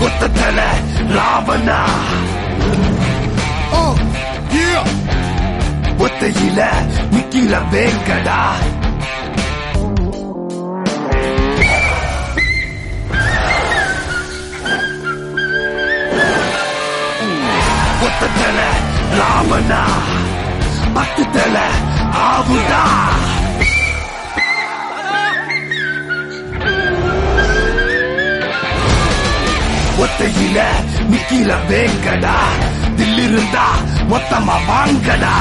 ஒத்த தலை Ravana Oh, yeah. ஒத்தையில நிக்கிற வேங்கடா ஒத்த தலை ராவணா பத்து தலை ஆவுடா ஒத்தையில நிக்கிற வேங்கடா தில்லிருந்தா மொத்தமா வாங்கடா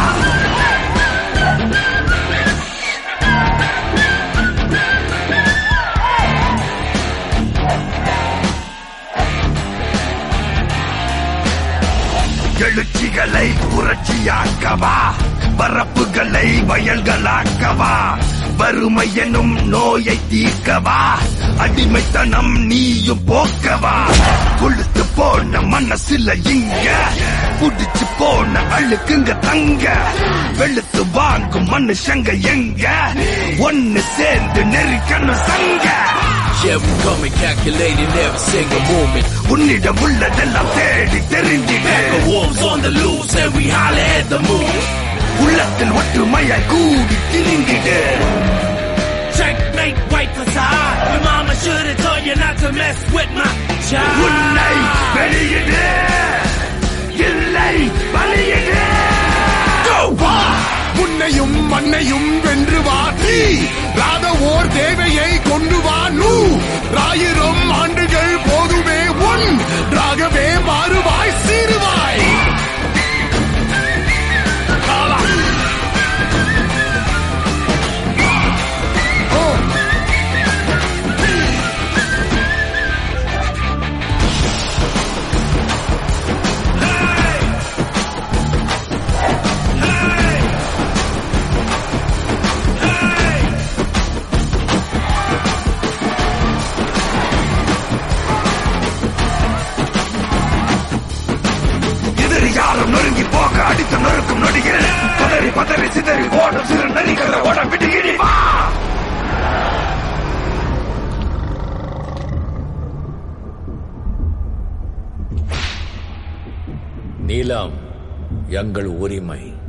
எழுச்சிகளை புரட்சியாக்கவா பரப்புகளை வயல்களாக்கவா வறுமை எனும் நோயை தீர்க்கவா அடிமைத்தனம் நீயும் போக்கவா கொழுத்து போன மனசுல இங்க புடிச்சு போன அழுக்குங்க தங்க வெளுத்து வாங்கும் மனுஷங்க எங்க ஒன்னு சேர்ந்து நெருக்கணும் சங்க Yeah, we come and calculating every single moment. உன்னிடம் உள்ளதெல்லாம் தேடி தெரிஞ்சிடு The wolves on the loose and we holler at the moon. உள்ளத்தில் ஒற்றுமையாய் கூடி திரிந்திடு Checkmate, white facade. Your mama should have told you not to mess with my உன்னை child. வெளியிடு இல்லை வழியிடு வா உன்னையும் மண்ணையும் வென்று வா தீ ராத ஓர் தேவையை கொண்டு வா நூ ராயிரம் ஆண்டுகள் போதுமே உன் ராகவே மாறுவாய் சீருவாய் காலா. ஓ. எதிரி யாரும் நொறுங்கி போக அடித்து நொறுக்கும் நொடிகள் பதறி பதறி சிதறி ஓடும் சிறு நரிகளை ஓட விட்டு இடி வா நீலம் எங்கள் உரிமை